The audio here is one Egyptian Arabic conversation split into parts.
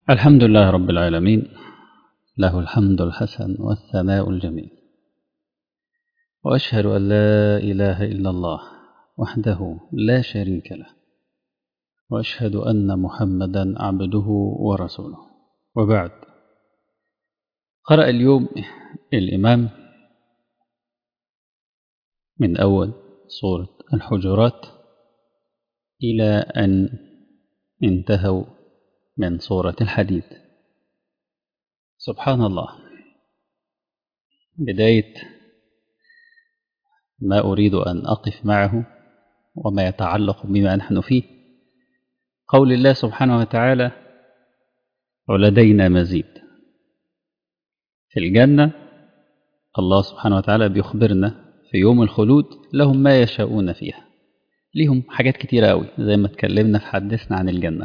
الحمد لله رب العالمين له الحمد الحسن والثناء الجميل وأشهد أن لا إله إلا الله وحده لا شريك له وأشهد أن محمدا عبده ورسوله وبعد قرأ اليوم الإمام من أول سورة الحجرات إلى أن انتهوا من سورة الحديد سبحان الله بداية ما أريد أن أقف معه وما يتعلق بما نحن فيه قول الله سبحانه وتعالى ولدينا مزيد في الجنة الله سبحانه وتعالى بيخبرنا في يوم الخلود لهم ما يشاءون فيها ليهم حاجات كتيرة قوي زي ما اتكلمنا في حدثنا عن الجنة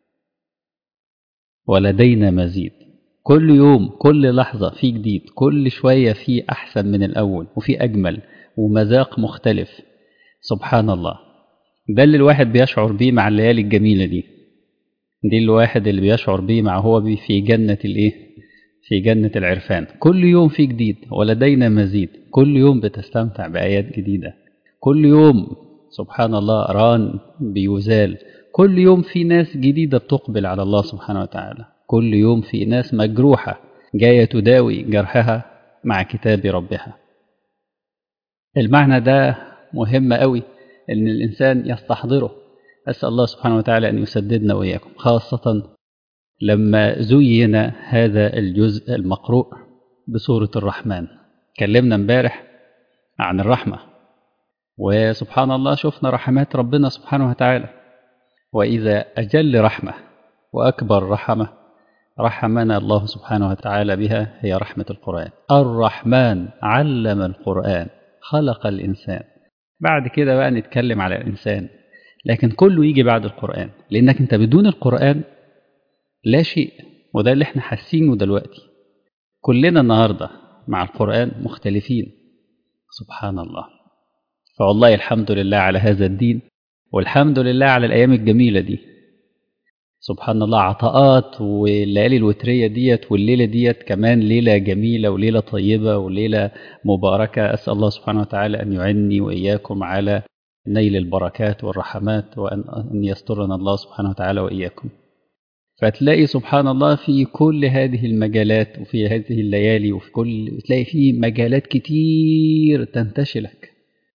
ولدينا مزيد كل يوم كل لحظة في جديد كل شوية في أحسن من الأول وفي أجمل ومذاق مختلف سبحان الله ده اللي الواحد بيشعر بيه مع الليالي الجميلة دي دي الواحد اللي بيشعر بيه مع هو بيه في جنة الإيه في جنة العرفان كل يوم في جديد ولدينا مزيد كل يوم بتستمتع بآيات جديدة كل يوم سبحان الله ران بيزال كل يوم في ناس جديدة بتقبل على الله سبحانه وتعالى كل يوم في ناس مجروحة جاية تداوي جرحها مع كتاب ربها المعنى ده مهم قوي ان الانسان يستحضره اسال الله سبحانه وتعالى ان يسددنا واياكم خاصه لما زين هذا الجزء المقروء بسوره الرحمن كلمنا امبارح عن الرحمه وسبحان الله شفنا رحمات ربنا سبحانه وتعالى واذا اجل رحمه واكبر رحمه رحمنا الله سبحانه وتعالى بها هي رحمه القران الرحمن علم القران خلق الانسان بعد كده بقى نتكلم على الإنسان لكن كله يجي بعد القرآن لأنك أنت بدون القرآن لا شيء وده اللي احنا حاسينه دلوقتي كلنا النهاردة مع القرآن مختلفين سبحان الله فوالله الحمد لله على هذا الدين والحمد لله على الأيام الجميلة دي سبحان الله عطاءات والليالي الوترية ديت والليلة ديت كمان ليلة جميلة وليلة طيبة وليلة مباركة أسأل الله سبحانه وتعالى أن يعني وإياكم على نيل البركات والرحمات وأن يسترنا الله سبحانه وتعالى وإياكم فتلاقي سبحان الله في كل هذه المجالات وفي هذه الليالي وفي كل تلاقي في مجالات كتير تنتشلك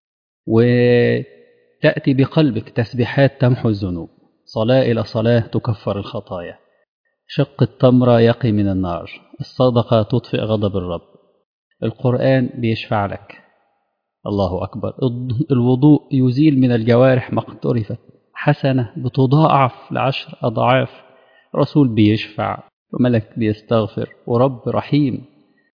وتأتي بقلبك تسبيحات تمحو الذنوب صلاة إلى صلاة تكفر الخطايا شق التمرة يقي من النار الصدقة تطفئ غضب الرب القرآن بيشفع لك الله أكبر الوضوء يزيل من الجوارح ما اقترفت حسنة بتضاعف لعشر أضعاف رسول بيشفع وملك بيستغفر ورب رحيم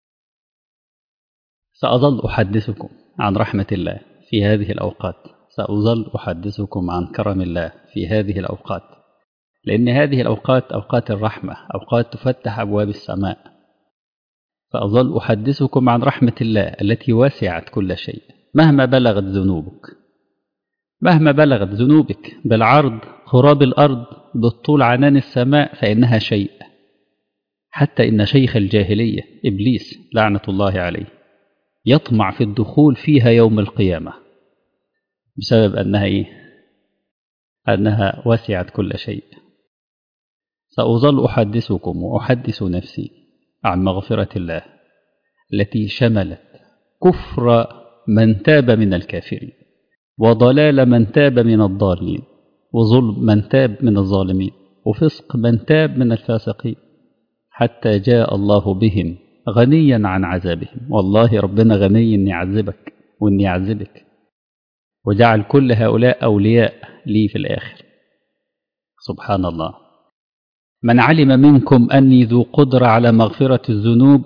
سأظل أحدثكم عن رحمة الله في هذه الأوقات سأظل أحدثكم عن كرم الله في هذه الأوقات لأن هذه الأوقات أوقات الرحمة أوقات تفتح أبواب السماء سأظل أحدثكم عن رحمة الله التي وسعت كل شيء مهما بلغت ذنوبك مهما بلغت ذنوبك بالعرض خراب الأرض بالطول عنان السماء فإنها شيء حتى إن شيخ الجاهلية إبليس لعنة الله عليه يطمع في الدخول فيها يوم القيامة بسبب أنها إيه؟ أنها وسعت كل شيء سأظل أحدثكم وأحدث نفسي عن مغفرة الله التي شملت كفر من تاب من الكافرين وضلال من تاب من الضالين وظلم من تاب من الظالمين وفسق من تاب من الفاسقين حتى جاء الله بهم غنيا عن عذابهم والله ربنا غني اني يعذبك واني يعذبك وجعل كل هؤلاء أولياء لي في الآخر سبحان الله من علم منكم أني ذو قدرة على مغفرة الذنوب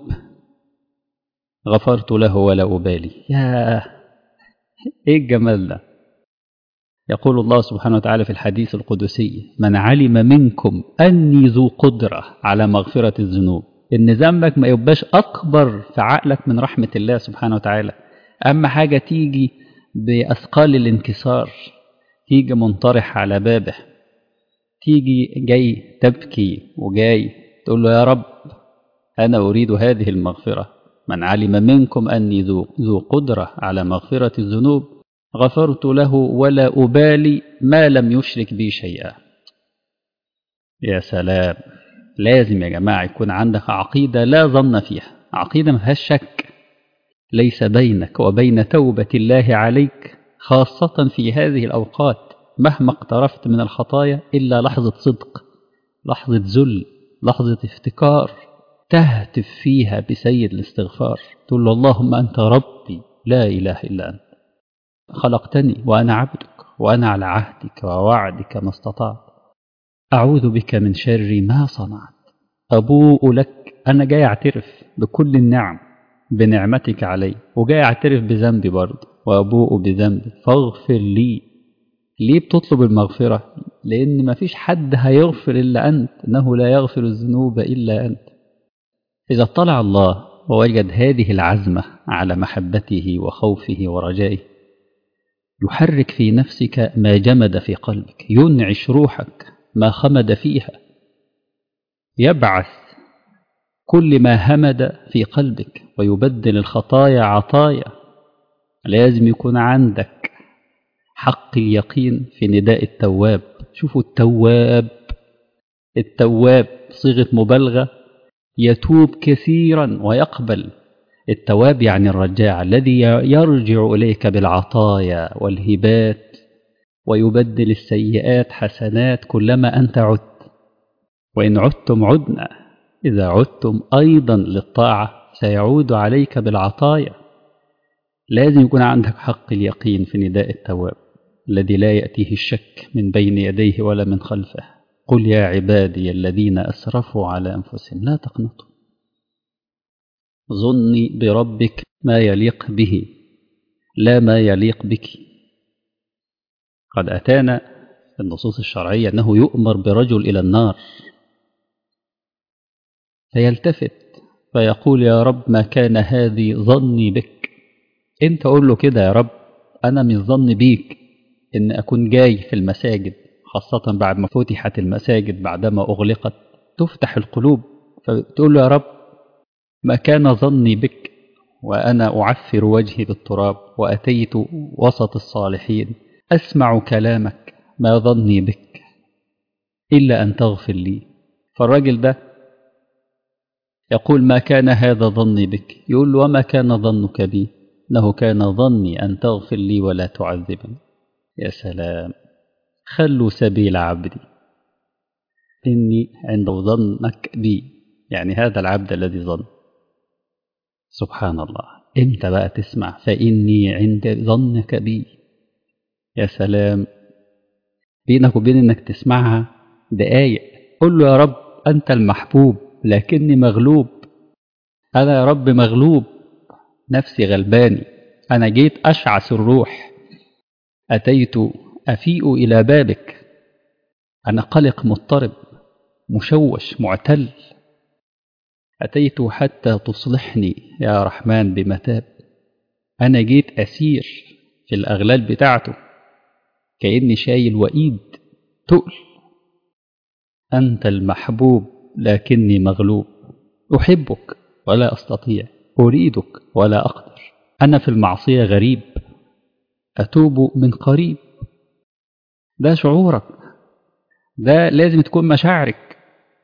غفرت له ولا أبالي يا إيه الجمال ده يقول الله سبحانه وتعالى في الحديث القدسي من علم منكم أني ذو قدرة على مغفرة الذنوب إن ذنبك ما يبقاش أكبر في عقلك من رحمة الله سبحانه وتعالى أما حاجة تيجي بأثقال الانكسار تيجي منطرح على بابه تيجي جاي تبكي وجاي تقول له يا رب أنا أريد هذه المغفرة من علم منكم أني ذو, ذو قدرة على مغفرة الذنوب غفرت له ولا أبالي ما لم يشرك بي شيئا يا سلام لازم يا جماعة يكون عندك عقيدة لا ظن فيها عقيدة ما فيهاش شك ليس بينك وبين توبة الله عليك خاصة في هذه الأوقات مهما اقترفت من الخطايا إلا لحظة صدق لحظة ذل لحظة افتكار تهتف فيها بسيد الاستغفار تقول له اللهم أنت ربي لا إله إلا أنت خلقتني وأنا عبدك وأنا على عهدك ووعدك ما استطعت أعوذ بك من شر ما صنعت أبوء لك أنا جاي أعترف بكل النعم بنعمتك علي وجاي أعترف بذنبي برضه وأبوء بذنبي فاغفر لي ليه بتطلب المغفرة لأن مفيش حد هيغفر إلا أنت إنه لا يغفر الذنوب إلا أنت إذا اطلع الله ووجد هذه العزمة على محبته وخوفه ورجائه يحرك في نفسك ما جمد في قلبك ينعش روحك ما خمد فيها يبعث كل ما همد في قلبك ويبدل الخطايا عطايا لازم يكون عندك حق اليقين في نداء التواب شوفوا التواب التواب صيغة مبالغة يتوب كثيرا ويقبل التواب يعني الرجاع الذي يرجع إليك بالعطايا والهبات ويبدل السيئات حسنات كلما أنت عدت وإن عدتم عدنا إذا عدتم أيضا للطاعة سيعود عليك بالعطايا لازم يكون عندك حق اليقين في نداء التواب الذي لا يأتيه الشك من بين يديه ولا من خلفه قل يا عبادي الذين أسرفوا على أنفسهم لا تقنطوا ظني بربك ما يليق به لا ما يليق بك قد أتانا في النصوص الشرعية أنه يؤمر برجل إلى النار فيلتفت فيقول يا رب ما كان هذه ظني بك انت قول له كده يا رب أنا من ظن بيك إن أكون جاي في المساجد خاصة بعد ما فتحت المساجد بعدما أغلقت تفتح القلوب فتقول له يا رب ما كان ظني بك وأنا أعفر وجهي بالتراب وأتيت وسط الصالحين أسمع كلامك ما ظني بك إلا أن تغفر لي فالراجل ده يقول ما كان هذا ظني بك يقول له وما كان ظنك بي إنه كان ظني أن تغفر لي ولا تعذبني يا سلام خلوا سبيل عبدي إني عند ظنك بي يعني هذا العبد الذي ظن سبحان الله امتى بقى تسمع فإني عند ظنك بي يا سلام بينك وبين انك تسمعها دقايق قل له يا رب انت المحبوب لكني مغلوب انا يا رب مغلوب نفسي غلباني انا جيت اشعث الروح اتيت افيء الى بابك انا قلق مضطرب مشوش معتل أتيت حتى تصلحني يا رحمن بمتاب أنا جيت أسير في الأغلال بتاعته كأني شايل وإيد تقل أنت المحبوب لكني مغلوب أحبك ولا أستطيع أريدك ولا أقدر أنا في المعصية غريب أتوب من قريب ده شعورك ده لازم تكون مشاعرك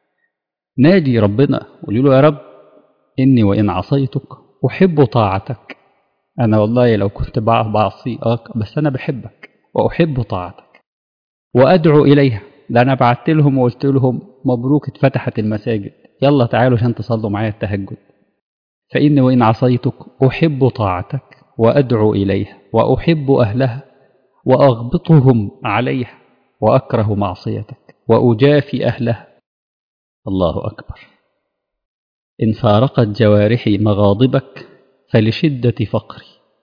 ناجي ربنا قولي له يا رب إني وإن عصيتك أحب طاعتك أنا والله لو كنت بعصيك بس أنا بحبك وأحب طاعتك وأدعو إليها ده أنا بعت لهم وقلت لهم مبروك اتفتحت المساجد يلا تعالوا عشان تصلوا معايا التهجد فإني وإن عصيتك أحب طاعتك وأدعو إليها وأحب أهلها وأغبطهم عليها وأكره معصيتك وأجافي أهلها الله أكبر إن فارقت جوارحي مغاضبك فلشدة فقري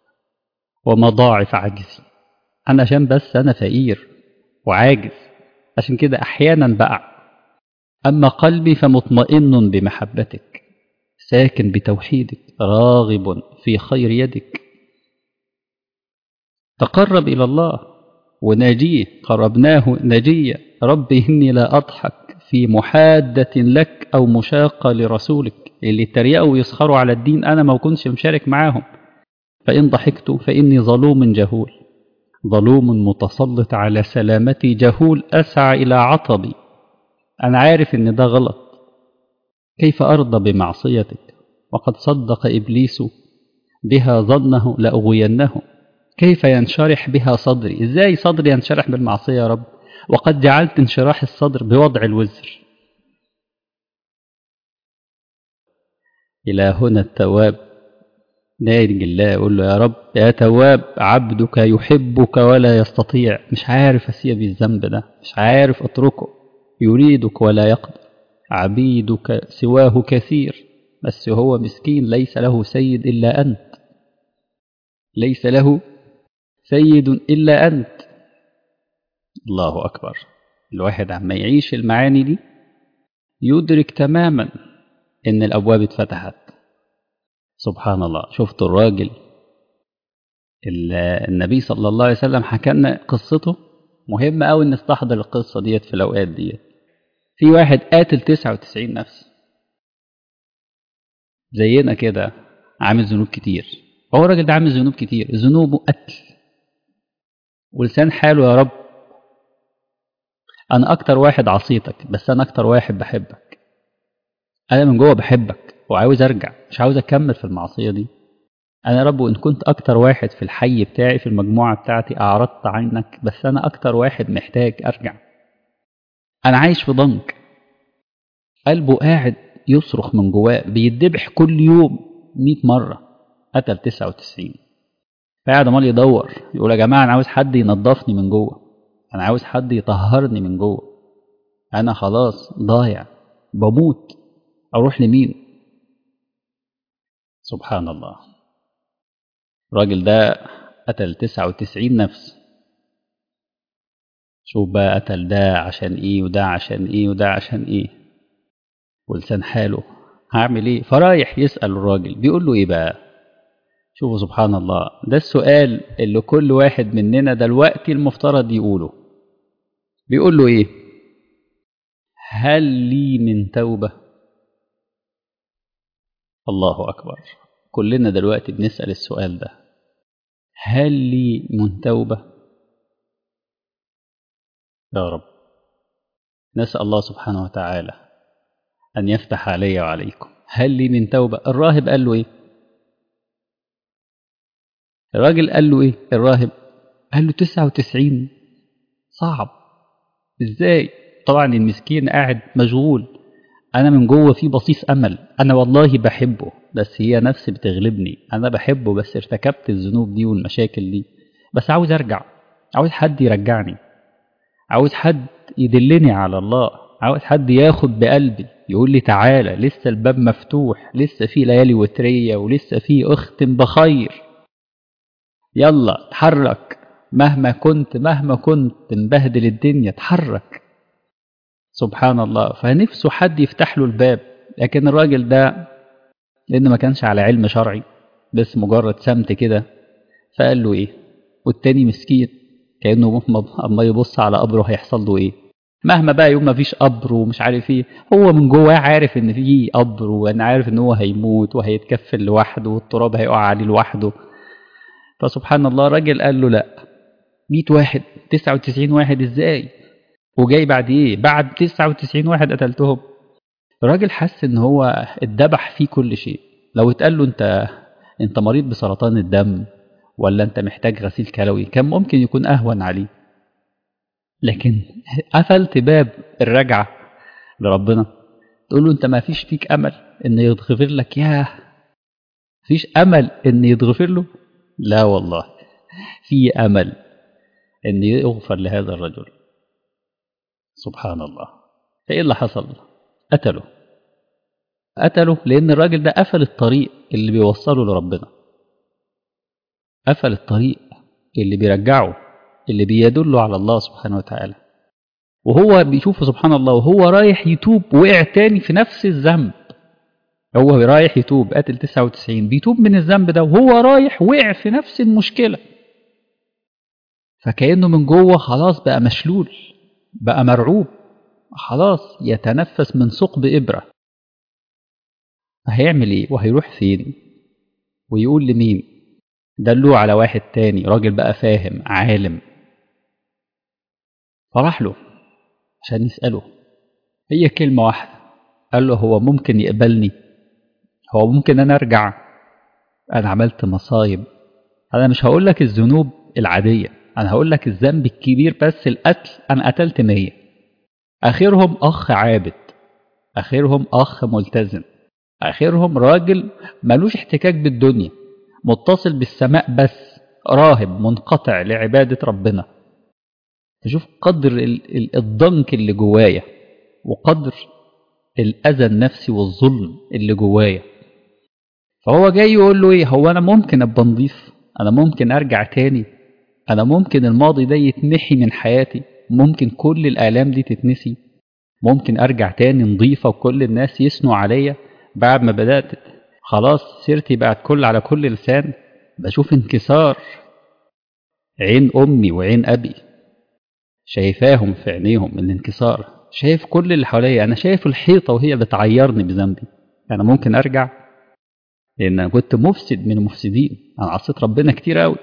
ومضاعف عجزي أنا عشان بس أنا فقير وعاجز عشان كده أحيانا بقع أما قلبي فمطمئن بمحبتك ساكن بتوحيدك راغب في خير يدك تقرب إلى الله وناجيه قربناه نجيا ربي إني لا أضحك في محادة لك أو مشاقة لرسولك اللي اتريقوا ويسخروا على الدين أنا ما كنتش مشارك معاهم فإن ضحكت فإني ظلوم جهول ظلوم متسلط على سلامتي جهول أسعى إلى عطبي أنا عارف إن ده غلط كيف أرضى بمعصيتك وقد صدق إبليس بها ظنه لأغوينه كيف ينشرح بها صدري إزاي صدري ينشرح بالمعصية يا رب وقد جعلت انشراح الصدر بوضع الوزر إلى هنا التواب نادي الله يقول له يا رب يا تواب عبدك يحبك ولا يستطيع مش عارف أسيب الذنب ده مش عارف أتركه يريدك ولا يقدر عبيدك سواه كثير بس هو مسكين ليس له سيد إلا أنت ليس له سيد إلا أنت الله أكبر الواحد عما يعيش المعاني دي يدرك تماما إن الأبواب اتفتحت سبحان الله شفت الراجل النبي صلى الله عليه وسلم حكى لنا قصته مهم قوي ان نستحضر القصة ديت في الأوقات ديت في واحد قاتل 99 نفس زينا كده عامل ذنوب كتير هو الراجل ده عامل ذنوب كتير ذنوبه قتل ولسان حاله يا رب أنا أكتر واحد عصيتك بس أنا أكتر واحد بحبك أنا من جوه بحبك وعاوز أرجع مش عاوز أكمل في المعصية دي أنا يا رب وإن كنت أكتر واحد في الحي بتاعي في المجموعة بتاعتي أعرضت عنك بس أنا أكتر واحد محتاج أرجع أنا عايش في ضنك قلبه قاعد يصرخ من جواه بيتذبح كل يوم 100 مرة قتل 99 فقاعد عمال يدور يقول يا جماعة أنا عاوز حد ينظفني من جوه أنا عاوز حد يطهرني من جوه أنا خلاص ضايع بموت أروح لمين سبحان الله الراجل ده قتل 99 نفس شوف بقى قتل ده عشان ايه وده عشان ايه وده عشان ايه ولسان حاله هعمل ايه فرايح يسأل الراجل بيقول له ايه بقى شوفوا سبحان الله ده السؤال اللي كل واحد مننا دلوقتي المفترض يقوله بيقول له ايه هل لي من توبة الله أكبر كلنا دلوقتي بنسأل السؤال ده هل لي من توبة يا رب نسأل الله سبحانه وتعالى أن يفتح علي وعليكم هل لي من توبة الراهب قال له إيه الراجل قال له إيه الراهب قال له تسعة وتسعين صعب إزاي طبعا المسكين قاعد مشغول أنا من جوه في بصيص أمل أنا والله بحبه بس هي نفسي بتغلبني أنا بحبه بس ارتكبت الذنوب دي والمشاكل دي بس عاوز أرجع عاوز حد يرجعني عاوز حد يدلني على الله عاوز حد ياخد بقلبي يقول لي تعالى لسه الباب مفتوح لسه في ليالي وترية ولسه في اختم بخير يلا اتحرك مهما كنت مهما كنت مبهدل الدنيا اتحرك سبحان الله فنفسه حد يفتح له الباب لكن الراجل ده لأنه ما كانش على علم شرعي بس مجرد سمت كده فقال له إيه والتاني مسكين كأنه أما يبص على قبره هيحصل له إيه مهما بقى يوم ما فيش قبر ومش عارف ايه هو من جواه عارف ان في قبر وانا عارف ان هو هيموت وهيتكفل لوحده والتراب هيقع عليه لوحده فسبحان الله الراجل قال له لا 100 واحد 99 واحد ازاي وجاي بعد ايه بعد 99 واحد قتلتهم الراجل حس ان هو اتذبح فيه كل شيء لو اتقال له انت انت مريض بسرطان الدم ولا انت محتاج غسيل كلوي كان ممكن يكون اهون عليه لكن قفلت باب الرجعة لربنا تقول له انت ما فيش فيك امل ان يتغفر لك ياه فيش امل ان يتغفر له لا والله في امل ان يغفر لهذا الرجل سبحان الله فايه اللي حصل قتله قتله لان الراجل ده قفل الطريق اللي بيوصله لربنا قفل الطريق اللي بيرجعه اللي بيدل على الله سبحانه وتعالى وهو بيشوف سبحان الله وهو رايح يتوب وقع تاني في نفس الذنب هو رايح يتوب قاتل 99 بيتوب من الذنب ده وهو رايح وقع في نفس المشكلة فكأنه من جوه خلاص بقى مشلول بقى مرعوب خلاص يتنفس من ثقب إبرة هيعمل إيه وهيروح فين ويقول لمين دلوه على واحد تاني راجل بقى فاهم عالم فراح له عشان يسأله هي كلمة واحدة قال له هو ممكن يقبلني هو ممكن أنا أرجع أنا عملت مصايب أنا مش هقول لك الذنوب العادية أنا هقول لك الذنب الكبير بس القتل أنا قتلت مية آخرهم أخ عابد آخرهم أخ ملتزم آخرهم راجل ملوش احتكاك بالدنيا متصل بالسماء بس راهب منقطع لعبادة ربنا تشوف قدر الضنك اللي جوايا وقدر الأذى النفسي والظلم اللي جوايا فهو جاي يقول له ايه هو انا ممكن ابقى نضيف انا ممكن ارجع تاني انا ممكن الماضي ده يتمحي من حياتي ممكن كل الالام دي تتنسي ممكن ارجع تاني نضيفة وكل الناس يثنوا عليا بعد ما بدأت خلاص سيرتي بقت كل على كل لسان بشوف انكسار عين امي وعين ابي شايفاهم في عينيهم الانكسار شايف كل اللي حواليا انا شايف الحيطه وهي بتعيرني بذنبي انا ممكن ارجع لان انا كنت مفسد من المفسدين انا عصيت ربنا كتير قوي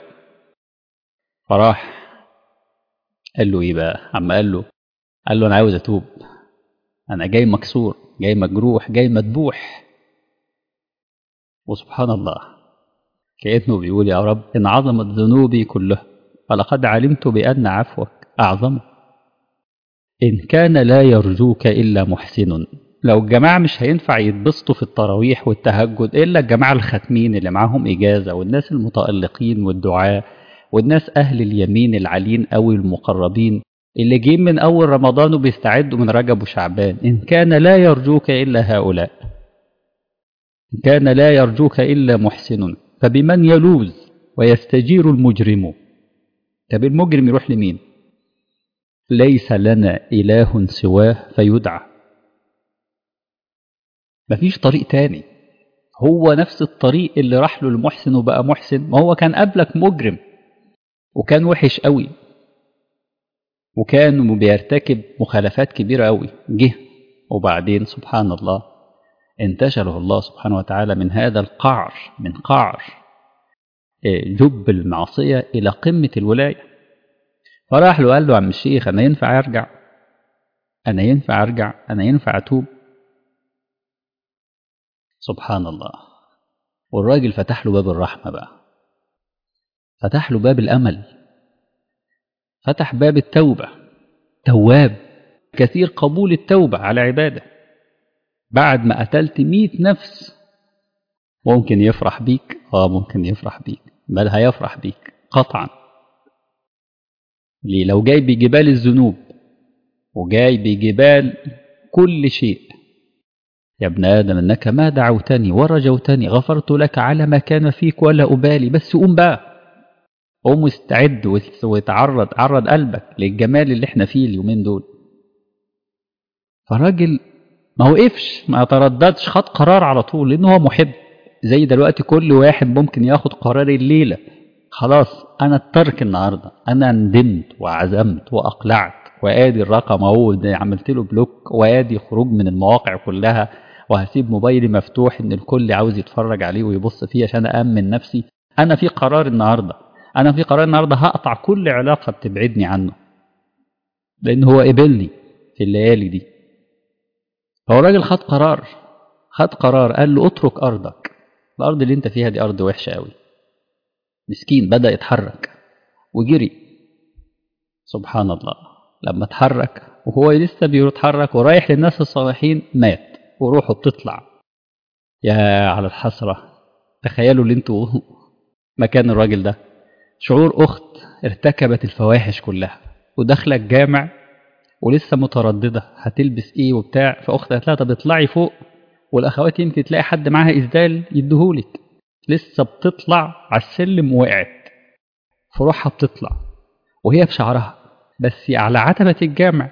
فراح قال له ايه بقى عم قال له قال له انا عاوز اتوب انا جاي مكسور جاي مجروح جاي مذبوح وسبحان الله كأنه بيقول يا رب إن عظمت ذنوبي كلها فلقد علمت بأن عفوك أعظم إن كان لا يرجوك إلا محسن لو الجماعة مش هينفع يتبسطوا في التراويح والتهجد إلا الجماعة الختمين اللي معاهم إجازة والناس المتألقين والدعاء والناس أهل اليمين العالين أوي المقربين اللي جايين من أول رمضان وبيستعدوا من رجب وشعبان إن كان لا يرجوك إلا هؤلاء إن كان لا يرجوك إلا محسن فبمن يلوذ ويستجير المجرم طب المجرم يروح لمين ليس لنا إله سواه فيدعى مفيش طريق تاني هو نفس الطريق اللي راح له المحسن وبقى محسن ما هو كان قبلك مجرم وكان وحش قوي وكان بيرتكب مخالفات كبيرة قوي جه وبعدين سبحان الله انتشله الله سبحانه وتعالى من هذا القعر من قعر جب المعصية إلى قمة الولاية فراح له قال له عم الشيخ أنا ينفع أرجع أنا ينفع أرجع أنا ينفع أتوب سبحان الله والراجل فتح له باب الرحمة بقى فتح له باب الأمل فتح باب التوبة تواب كثير قبول التوبة على عباده بعد ما قتلت مئة نفس ممكن يفرح بيك اه ممكن يفرح بيك بل هيفرح بيك قطعا ليه لو جاي بجبال الذنوب وجاي بجبال كل شيء يا ابن آدم إنك ما دعوتني ورجوتني غفرت لك على ما كان فيك ولا أبالي بس قوم بقى قوم واستعد وتعرض عرض قلبك للجمال اللي احنا فيه اليومين دول فالراجل ما وقفش ما ترددش خد قرار على طول لأنه هو محب زي دلوقتي كل واحد ممكن ياخد قرار الليلة خلاص أنا الترك النهاردة أنا ندمت وعزمت وأقلعت وآدي الرقم أهو عملت له بلوك وآدي خروج من المواقع كلها وهسيب موبايلي مفتوح إن الكل عاوز يتفرج عليه ويبص فيه عشان أأمن نفسي أنا في قرار النهاردة أنا في قرار النهاردة هقطع كل علاقة بتبعدني عنه لأن هو قبلني في الليالي دي فهو الراجل خد قرار خد قرار قال له اترك أرضك الأرض اللي أنت فيها دي أرض وحشة أوي مسكين بدأ يتحرك وجري سبحان الله لما اتحرك وهو لسه بيتحرك ورايح للناس الصالحين مات وروحه بتطلع يا على الحسرة تخيلوا اللي انتوا مكان الراجل ده شعور أخت ارتكبت الفواحش كلها وداخلة الجامع ولسه مترددة هتلبس ايه وبتاع فأختها قالت لها طب اطلعي فوق والأخوات يمكن تلاقي حد معاها إسدال يديهولك لسه بتطلع على السلم وقعت فروحها بتطلع وهي بشعرها بس على عتبة الجامع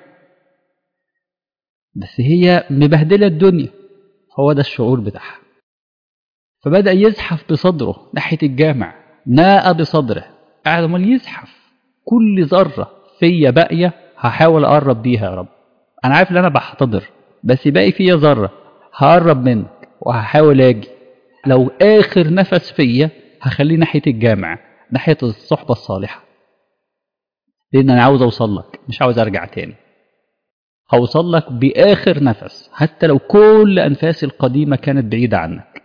بس هي مبهدلة الدنيا هو ده الشعور بتاعها فبدأ يزحف بصدره ناحية الجامع ناء بصدره قاعد امال يزحف كل ذرة فيا باقية هحاول أقرب بيها يا رب انا عارف ان انا بحتضر بس باقي فيا ذره هقرب منك وهحاول اجي لو اخر نفس فيا هخليه ناحيه الجامع ناحيه الصحبه الصالحه لان انا عاوز اوصل لك مش عاوز ارجع تاني هوصل لك باخر نفس حتى لو كل انفاسي القديمه كانت بعيده عنك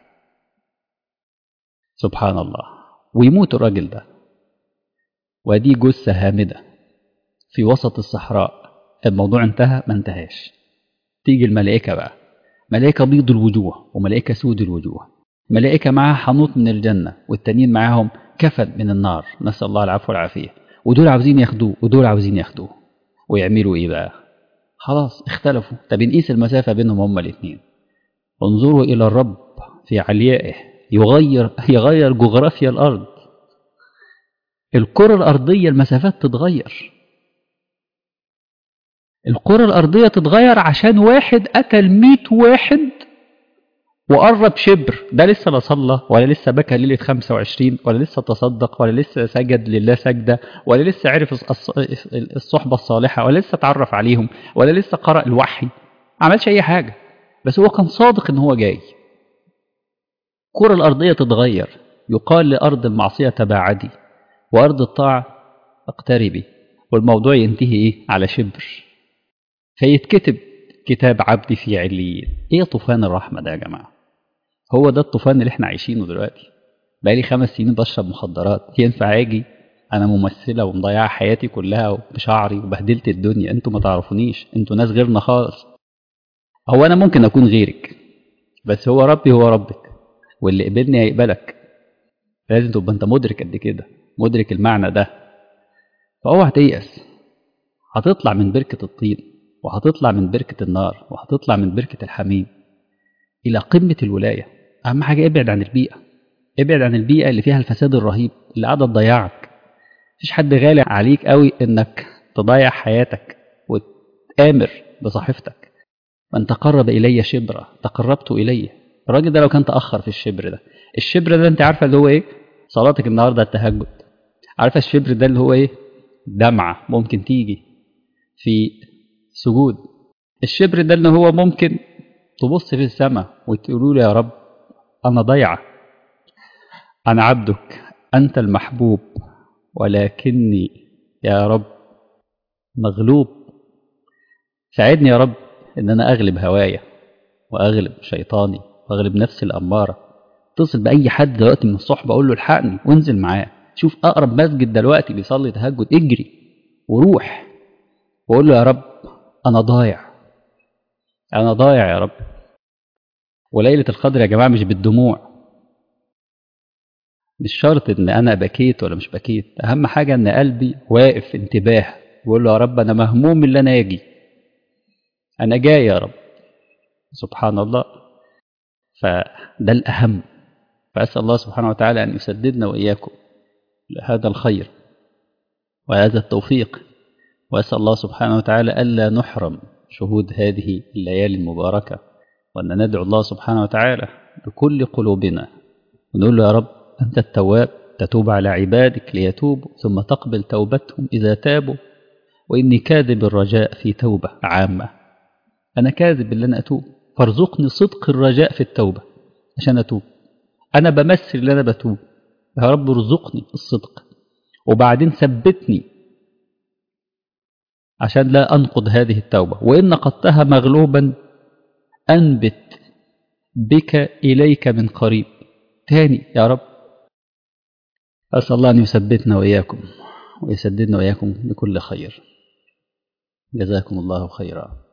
سبحان الله ويموت الراجل ده ودي جثه هامده في وسط الصحراء الموضوع انتهى ما انتهاش تيجي الملائكه بقى ملائكه بيض الوجوه وملائكه سود الوجوه ملائكه معاها حنوط من الجنه والتانيين معاهم كفن من النار نسال الله العفو والعافيه ودول عاوزين ياخدوه ودول عاوزين ياخدوه ويعملوا ايه بقى خلاص اختلفوا طب نقيس المسافه بينهم هما الاثنين انظروا الى الرب في عليائه يغير يغير جغرافيا الارض الكره الارضيه المسافات تتغير الكره الارضيه تتغير عشان واحد قتل 100 واحد وقرب شبر ده لسه لا صلى ولا لسه بكى ليله 25 ولا لسه تصدق ولا لسه سجد لله سجده ولا لسه عرف الصحبه الصالحه ولا لسه اتعرف عليهم ولا لسه قرأ الوحي ما عملش اي حاجه بس هو كان صادق ان هو جاي الكره الارضيه تتغير يقال لارض المعصيه تباعدي وارض الطاعه اقتربي والموضوع ينتهي ايه على شبر فيتكتب كتاب عبدي في عليين ايه طوفان الرحمه ده يا جماعه هو ده الطوفان اللي احنا عايشينه دلوقتي بقالي خمس سنين بشرب مخدرات ينفع اجي انا ممثله ومضيعه حياتي كلها بشعري وبهدلت الدنيا انتوا ما تعرفونيش انتوا ناس غيرنا خالص هو انا ممكن اكون غيرك بس هو ربي هو ربك واللي قبلني هيقبلك لازم تبقى انت مدرك قد كده مدرك المعنى ده فاوعى تيأس هتطلع من بركة الطين وهتطلع من بركة النار وهتطلع من بركة الحميم إلى قمة الولاية أهم حاجة ابعد عن البيئة ابعد عن البيئة اللي فيها الفساد الرهيب اللي قاعدة تضيعك مفيش حد غالي عليك قوي إنك تضيع حياتك وتآمر بصحيفتك من تقرب إلي شبرا تقربت إليه الراجل ده لو كان تأخر في الشبر ده الشبر ده أنت عارفة اللي هو إيه صلاتك النهاردة التهجد عارفة الشبر ده اللي هو إيه دمعة ممكن تيجي في سجود الشبر ده اللي هو ممكن تبص في السماء وتقولوا له يا رب أنا ضيعة أنا عبدك أنت المحبوب ولكني يا رب مغلوب ساعدني يا رب إن أنا أغلب هوايا وأغلب شيطاني وأغلب نفسي الأمارة اتصل بأي حد دلوقتي من الصحبة أقول له الحقني وانزل معاه شوف أقرب مسجد دلوقتي بيصلي تهجد اجري وروح وقول له يا رب أنا ضايع أنا ضايع يا رب وليلة القدر يا جماعة مش بالدموع مش شرط إن أنا بكيت ولا مش بكيت أهم حاجة إن قلبي واقف في انتباه بقول له يا رب أنا مهموم اللي أنا أجي أنا جاي يا رب سبحان الله فده الأهم فأسأل الله سبحانه وتعالى أن يسددنا وإياكم لهذا الخير وهذا التوفيق وأسأل الله سبحانه وتعالى ألا نحرم شهود هذه الليالي المباركة وأن ندعو الله سبحانه وتعالى بكل قلوبنا ونقول له يا رب أنت التواب تتوب على عبادك ليتوبوا ثم تقبل توبتهم إذا تابوا وإني كاذب الرجاء في توبة عامة أنا كاذب اللي أنا أتوب فارزقني صدق الرجاء في التوبة عشان أتوب أنا بمثل اللي أنا بتوب يا رب ارزقني الصدق وبعدين ثبتني عشان لا أنقض هذه التوبة وإن نقضتها مغلوبا أنبت بك إليك من قريب تاني يا رب أسأل الله أن يثبتنا وإياكم ويسددنا وإياكم بكل خير جزاكم الله خيرا